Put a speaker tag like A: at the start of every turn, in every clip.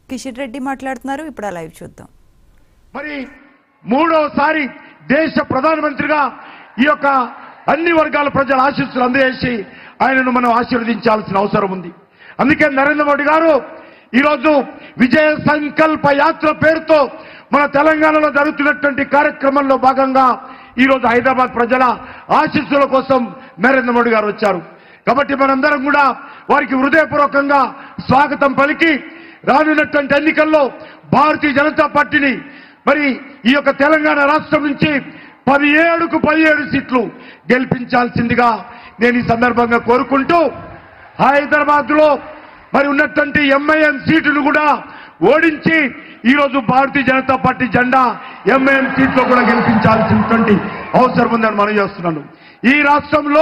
A: కిషన్ రెడ్డి మాట్లాడుతున్నారు ఇప్పుడు ఆ లైవ్ చూద్దాం
B: మరి మూడోసారి దేశ ప్రధానమంత్రిగా ఈ యొక్క అన్ని వర్గాల ప్రజల ఆశీస్సులు అందజేసి ఆయనను మనం ఆశీర్వదించాల్సిన అవసరం ఉంది అందుకే నరేంద్ర మోడీ గారు ఈరోజు విజయ సంకల్ప యాత్ర పేరుతో మన తెలంగాణలో జరుగుతున్నటువంటి కార్యక్రమంలో భాగంగా ఈరోజు హైదరాబాద్ ప్రజల ఆశీస్సుల కోసం నరేంద్ర మోడీ గారు వచ్చారు కాబట్టి మనందరం కూడా వారికి హృదయపూర్వకంగా స్వాగతం పలికి రానున్నటువంటి ఎన్నికల్లో భారతీయ జనతా పార్టీని మరి ఈ యొక్క తెలంగాణ రాష్ట్రం నుంచి పదిహేడుకు పదిహేడు సీట్లు గెలిపించాల్సిందిగా నేను ఈ సందర్భంగా కోరుకుంటూ హైదరాబాద్ లో మరి ఉన్నటువంటి ఎంఐఎం సీటును కూడా ఓడించి ఈ రోజు భారతీయ జనతా పార్టీ జెండా ఎంఐఎం సీట్లో కూడా గెలిపించాల్సినటువంటి అవసరం ఉందని మనం చేస్తున్నాను ఈ రాష్ట్రంలో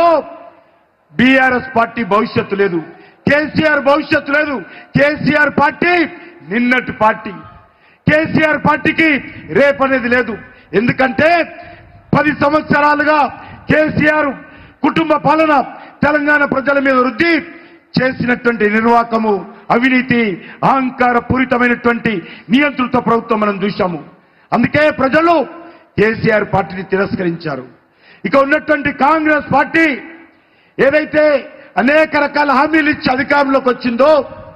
B: బీఆర్ఎస్ పార్టీ భవిష్యత్తు లేదు కేసీఆర్ భవిష్యత్తు లేదు కేసీఆర్ పార్టీ నిన్నటి పార్టీ కేసీఆర్ పార్టీకి రేపు అనేది లేదు ఎందుకంటే పది సంవత్సరాలుగా కేసీఆర్ కుటుంబ పాలన తెలంగాణ ప్రజల మీద వృద్ధి చేసినటువంటి నిర్వాకము అవినీతి అహంకార పూరితమైనటువంటి నియంత్రిత ప్రభుత్వం మనం చూశాము అందుకే ప్రజలు కేసీఆర్ పార్టీని తిరస్కరించారు ఇక ఉన్నటువంటి కాంగ్రెస్ పార్టీ ఏదైతే అనేక రకాల హామీలు ఇచ్చి అధికారంలోకి వచ్చిందో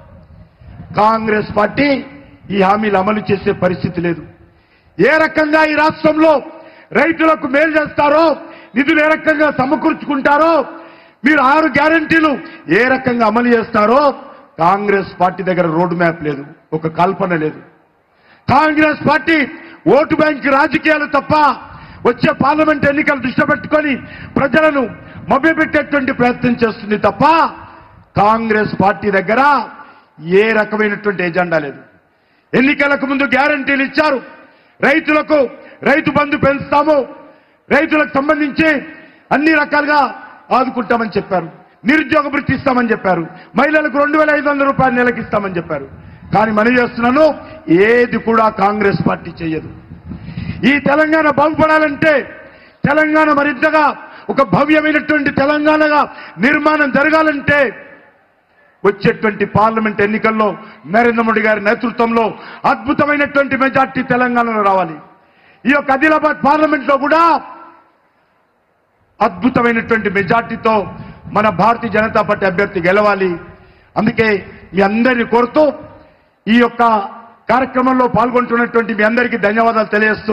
B: కాంగ్రెస్ పార్టీ ఈ హామీలు అమలు చేసే పరిస్థితి లేదు ఏ రకంగా ఈ రాష్ట్రంలో రైతులకు మేలు చేస్తారో నిధులు ఏ రకంగా సమకూర్చుకుంటారో మీరు ఆరు గ్యారంటీలు ఏ రకంగా అమలు చేస్తారో కాంగ్రెస్ పార్టీ దగ్గర రోడ్ మ్యాప్ లేదు ఒక కల్పన లేదు కాంగ్రెస్ పార్టీ ఓటు బ్యాంక్ రాజకీయాలు తప్ప వచ్చే పార్లమెంట్ ఎన్నికలు దృష్టి పెట్టుకొని ప్రజలను మభ్యపెట్టేటువంటి ప్రయత్నం చేస్తుంది తప్ప కాంగ్రెస్ పార్టీ దగ్గర ఏ రకమైనటువంటి ఎజెండా లేదు ఎన్నికలకు ముందు గ్యారంటీలు ఇచ్చారు రైతులకు రైతు బంధు పెంచుతాము రైతులకు సంబంధించి అన్ని రకాలుగా ఆదుకుంటామని చెప్పారు నిరుద్యోగ వృత్తి ఇస్తామని చెప్పారు మహిళలకు రెండు వేల ఐదు వందల రూపాయలు నెలకి ఇస్తామని చెప్పారు కానీ మనం చేస్తున్నాను ఏది కూడా కాంగ్రెస్ పార్టీ చేయదు ఈ తెలంగాణ బాగుపడాలంటే తెలంగాణ మరింతగా ఒక భవ్యమైనటువంటి తెలంగాణగా నిర్మాణం జరగాలంటే వచ్చేటువంటి పార్లమెంట్ ఎన్నికల్లో నరేంద్ర మోడీ గారి నేతృత్వంలో అద్భుతమైనటువంటి మెజార్టీ తెలంగాణలో రావాలి ఈ యొక్క ఆదిలాబాద్ పార్లమెంట్ లో కూడా అద్భుతమైనటువంటి మెజార్టీతో మన భారతీయ జనతా పార్టీ అభ్యర్థి గెలవాలి అందుకే మీ అందరిని కోరుతూ ఈ యొక్క కార్యక్రమంలో పాల్గొంటున్నటువంటి మీ అందరికీ ధన్యవాదాలు తెలియజేస్తూ